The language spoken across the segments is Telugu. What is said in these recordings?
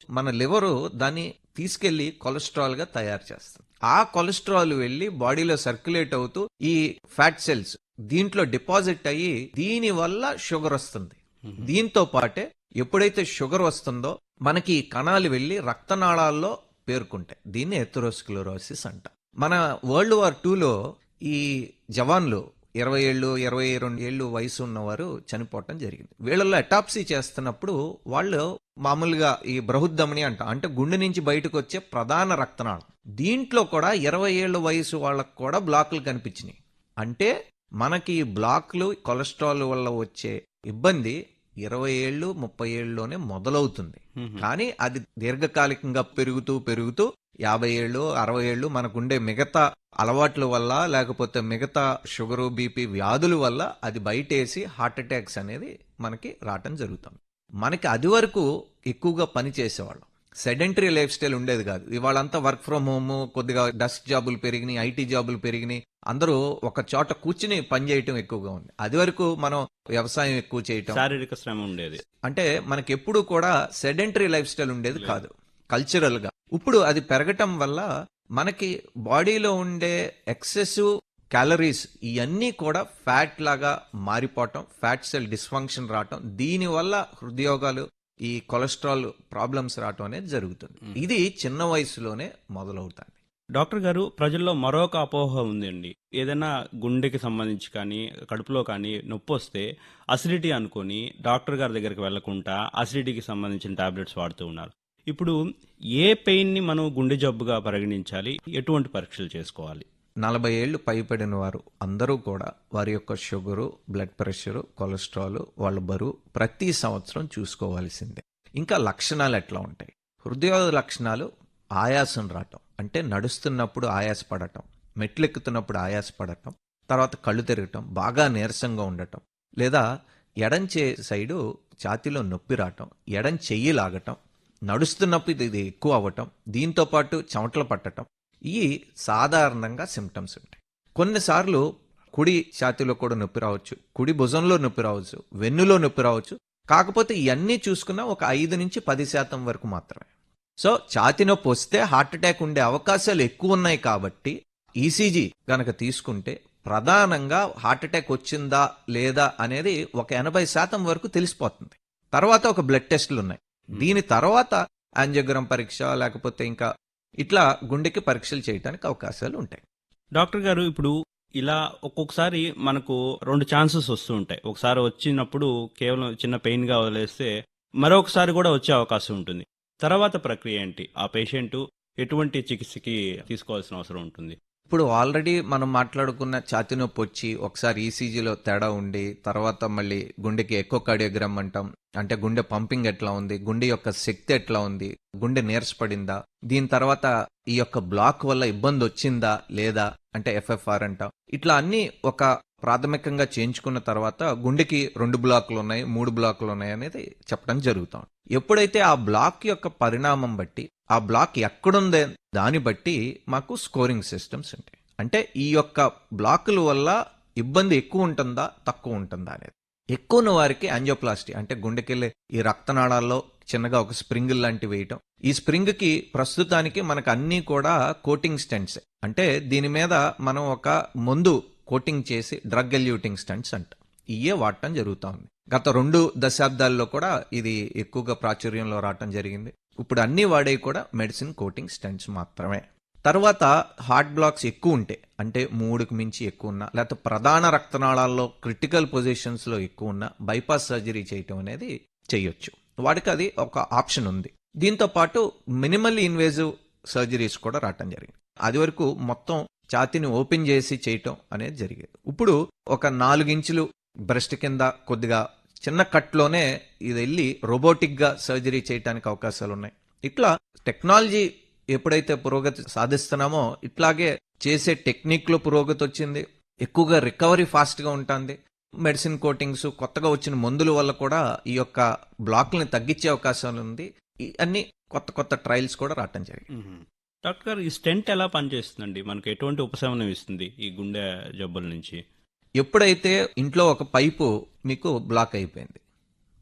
మన లివరు దాన్ని తీసుకెళ్లి కొలెస్ట్రాల్ గా తయారు చేస్తుంది ఆ కొలెస్ట్రాల్ వెళ్లి బాడీలో సర్క్యులేట్ అవుతూ ఈ ఫ్యాట్ సెల్స్ దీంట్లో డిపాజిట్ అయ్యి దీని వల్ల షుగర్ వస్తుంది దీంతో పాటే ఎప్పుడైతే షుగర్ వస్తుందో మనకి ఈ కణాలు వెళ్లి రక్తనాళాల్లో పేర్కొంటాయి దీన్ని ఎథరోస్క్లరోసిస్ అంట మన వరల్డ్ వార్ టూలో ఈ జవాన్లు ఇరవై ఏళ్ళు ఇరవై రెండు ఏళ్ళు వయసు ఉన్నవారు చనిపోవటం జరిగింది వీళ్ళలో అటాప్సీ చేస్తున్నప్పుడు వాళ్ళు మామూలుగా ఈ బృహద్దమని అంట అంటే గుండె నుంచి బయటకు వచ్చే ప్రధాన రక్తనాళం దీంట్లో కూడా ఇరవై ఏళ్ళ వయసు వాళ్ళకు కూడా బ్లాక్లు కనిపించినాయి అంటే మనకి ఈ బ్లాక్లు కొలెస్ట్రాల్ వల్ల వచ్చే ఇబ్బంది ఇరవై ఏళ్ళు ముప్పై ఏళ్ళలోనే మొదలవుతుంది కానీ అది దీర్ఘకాలికంగా పెరుగుతూ పెరుగుతూ యాభై ఏళ్ళు అరవై ఏళ్ళు మనకుండే మిగతా అలవాట్ల వల్ల లేకపోతే మిగతా షుగరు బీపీ వ్యాధుల వల్ల అది బయటేసి హార్ట్ అటాక్స్ అనేది మనకి రావటం జరుగుతుంది మనకి అది వరకు ఎక్కువగా పని చేసేవాళ్ళం సెడెంటరీ లైఫ్ స్టైల్ ఉండేది కాదు ఇవాళంతా వర్క్ ఫ్రమ్ హోమ్ కొద్దిగా డస్క్ జాబులు పెరిగినాయి ఐటీ జాబులు పెరిగినాయి అందరూ ఒక చోట కూర్చుని పని చేయటం ఎక్కువగా ఉంది అది వరకు మనం వ్యవసాయం ఎక్కువ చేయటం శారీరక శ్రమ ఉండేది అంటే మనకి ఎప్పుడు కూడా సెడెంటరీ లైఫ్ స్టైల్ ఉండేది కాదు కల్చరల్ గా ఇప్పుడు అది పెరగటం వల్ల మనకి బాడీలో ఉండే ఎక్సెసివ్ క్యాలరీస్ ఇవన్నీ కూడా ఫ్యాట్ లాగా మారిపోవటం ఫ్యాట్ సెల్ డిస్ఫంక్షన్ రావటం దీని వల్ల హృదయోగాలు ఈ కొలెస్ట్రాల్ ప్రాబ్లమ్స్ రావటం అనేది జరుగుతుంది ఇది చిన్న వయసులోనే మొదలవుతుంది డాక్టర్ గారు ప్రజల్లో మరొక అపోహ ఉందండి ఏదైనా గుండెకి సంబంధించి కానీ కడుపులో కానీ నొప్పి వస్తే అసిడిటీ అనుకొని డాక్టర్ గారి దగ్గరికి వెళ్లకుండా అసిడిటీకి సంబంధించిన టాబ్లెట్స్ వాడుతూ ఉన్నారు ఇప్పుడు ఏ పెయిన్ ని మనం గుండె జబ్బుగా పరిగణించాలి ఎటువంటి పరీక్షలు చేసుకోవాలి నలభై ఏళ్లు పైపడిన వారు అందరూ కూడా వారి యొక్క షుగరు బ్లడ్ ప్రెషరు కొలెస్ట్రాల్ వాళ్ళ బరువు ప్రతి సంవత్సరం చూసుకోవాల్సిందే ఇంకా లక్షణాలు ఎట్లా ఉంటాయి హృదయ లక్షణాలు ఆయాసం రావటం అంటే నడుస్తున్నప్పుడు ఆయాసపడటం మెట్లెక్కుతున్నప్పుడు ఆయాసపడటం తర్వాత కళ్ళు తిరగటం బాగా నీరసంగా ఉండటం లేదా ఎడం చే సైడు ఛాతీలో నొప్పి రావటం ఎడం చెయ్యి లాగటం నడుస్తున్నప్పుడు ఇది ఎక్కువ అవ్వటం దీంతో పాటు చెమటలు పట్టటం ఇవి సాధారణంగా సిమ్టమ్స్ ఉంటాయి కొన్నిసార్లు కుడి ఛాతీలో కూడా నొప్పి రావచ్చు కుడి భుజంలో నొప్పి రావచ్చు వెన్నులో నొప్పి రావచ్చు కాకపోతే ఇవన్నీ చూసుకున్నా ఒక ఐదు నుంచి పది శాతం వరకు మాత్రమే సో ఛాతీ నొప్పి వస్తే హార్ట్ అటాక్ ఉండే అవకాశాలు ఎక్కువ ఉన్నాయి కాబట్టి ఈసీజీ గనక తీసుకుంటే ప్రధానంగా హార్ట్ అటాక్ వచ్చిందా లేదా అనేది ఒక ఎనభై శాతం వరకు తెలిసిపోతుంది తర్వాత ఒక బ్లడ్ టెస్టులు ఉన్నాయి దీని తర్వాత యాంజియోగ్రామ్ పరీక్ష లేకపోతే ఇంకా ఇట్లా గుండెకి పరీక్షలు చేయడానికి అవకాశాలు ఉంటాయి డాక్టర్ గారు ఇప్పుడు ఇలా ఒక్కొక్కసారి మనకు రెండు ఛాన్సెస్ వస్తూ ఉంటాయి ఒకసారి వచ్చినప్పుడు కేవలం చిన్న పెయిన్ గా వదిలేస్తే మరొకసారి కూడా వచ్చే అవకాశం ఉంటుంది తర్వాత ప్రక్రియ ఏంటి ఆ పేషెంట్ ఎటువంటి చికిత్సకి తీసుకోవాల్సిన అవసరం ఉంటుంది ఇప్పుడు ఆల్రెడీ మనం మాట్లాడుకున్న ఛాతీ నొప్పి వచ్చి ఒకసారి ఈసీజీలో తేడా ఉండి తర్వాత మళ్ళీ గుండెకి ఎక్కువ కార్డియోగ్రామ్ అంటాం అంటే గుండె పంపింగ్ ఎట్లా ఉంది గుండె యొక్క శక్తి ఎట్లా ఉంది గుండె నీరసపడిందా దీని తర్వాత ఈ యొక్క బ్లాక్ వల్ల ఇబ్బంది వచ్చిందా లేదా అంటే ఎఫ్ఎఫ్ఆర్ అంటాం ఇట్లా అన్ని ఒక ప్రాథమికంగా చేయించుకున్న తర్వాత గుండెకి రెండు బ్లాకులు ఉన్నాయి మూడు బ్లాకులు ఉన్నాయి అనేది చెప్పడం జరుగుతాం ఎప్పుడైతే ఆ బ్లాక్ యొక్క పరిణామం బట్టి ఆ బ్లాక్ ఎక్కడుందే దాన్ని బట్టి మాకు స్కోరింగ్ సిస్టమ్స్ ఉంటాయి అంటే ఈ యొక్క బ్లాకుల వల్ల ఇబ్బంది ఎక్కువ ఉంటుందా తక్కువ ఉంటుందా అనేది ఎక్కువ ఉన్న వారికి యాంజియోప్లాస్టీ అంటే గుండెకెళ్ళే ఈ రక్తనాళాల్లో చిన్నగా ఒక స్ప్రింగ్ లాంటివి వేయటం ఈ స్ప్రింగ్ కి ప్రస్తుతానికి మనకు అన్ని కూడా కోటింగ్ స్టెంట్స్ అంటే దీని మీద మనం ఒక ముందు కోటింగ్ చేసి డ్రగ్ ఎల్యూటింగ్ స్టంట్స్ అంట ఇయే వాడటం జరుగుతూ ఉంది గత రెండు దశాబ్దాల్లో కూడా ఇది ఎక్కువగా ప్రాచుర్యంలో రావటం జరిగింది ఇప్పుడు అన్ని వాడేవి కూడా మెడిసిన్ కోటింగ్ స్టంట్స్ మాత్రమే తర్వాత హార్ట్ బ్లాక్స్ ఎక్కువ ఉంటే అంటే మూడుకు మించి ఎక్కువ ఉన్నా లేకపోతే ప్రధాన రక్తనాళాల్లో క్రిటికల్ పొజిషన్స్ లో ఎక్కువ ఉన్న బైపాస్ సర్జరీ చేయటం అనేది చేయొచ్చు వాడికి అది ఒక ఆప్షన్ ఉంది దీంతో పాటు మినిమల్ ఇన్వేజివ్ సర్జరీస్ కూడా రావటం జరిగింది అది వరకు మొత్తం ఛాతీని ఓపెన్ చేసి చేయటం అనేది జరిగేది ఇప్పుడు ఒక నాలుగు ఇంచులు బ్రెస్ట్ కింద కొద్దిగా చిన్న కట్లోనే ఇది వెళ్ళి రోబోటిక్ గా సర్జరీ చేయడానికి అవకాశాలు ఉన్నాయి ఇట్లా టెక్నాలజీ ఎప్పుడైతే పురోగతి సాధిస్తున్నామో ఇట్లాగే చేసే టెక్నిక్ లో పురోగతి వచ్చింది ఎక్కువగా రికవరీ ఫాస్ట్ గా ఉంటుంది మెడిసిన్ కోటింగ్స్ కొత్తగా వచ్చిన మందుల వల్ల కూడా ఈ యొక్క బ్లాక్ని తగ్గించే అవకాశాలు ఉంది ఈ అన్ని కొత్త కొత్త ట్రయల్స్ కూడా రావటం జరిగింది డాక్టర్ గారు ఈ స్టెంట్ ఎలా పనిచేస్తుందండి మనకు ఎటువంటి ఉపశమనం ఇస్తుంది ఈ గుండె జబ్బుల నుంచి ఎప్పుడైతే ఇంట్లో ఒక పైపు మీకు బ్లాక్ అయిపోయింది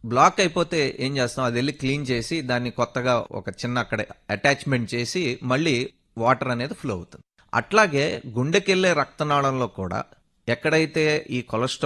బ్లాక్ అయిపోతే ఏం చేస్తాం అది వెళ్ళి క్లీన్ చేసి దాన్ని కొత్తగా ఒక చిన్న అక్కడ అటాచ్మెంట్ చేసి మళ్ళీ వాటర్ అనేది ఫ్లో అవుతుంది అట్లాగే గుండెకెళ్లే రక్తనాళంలో కూడా ఎక్కడైతే ఈ కొలెస్ట్రాల్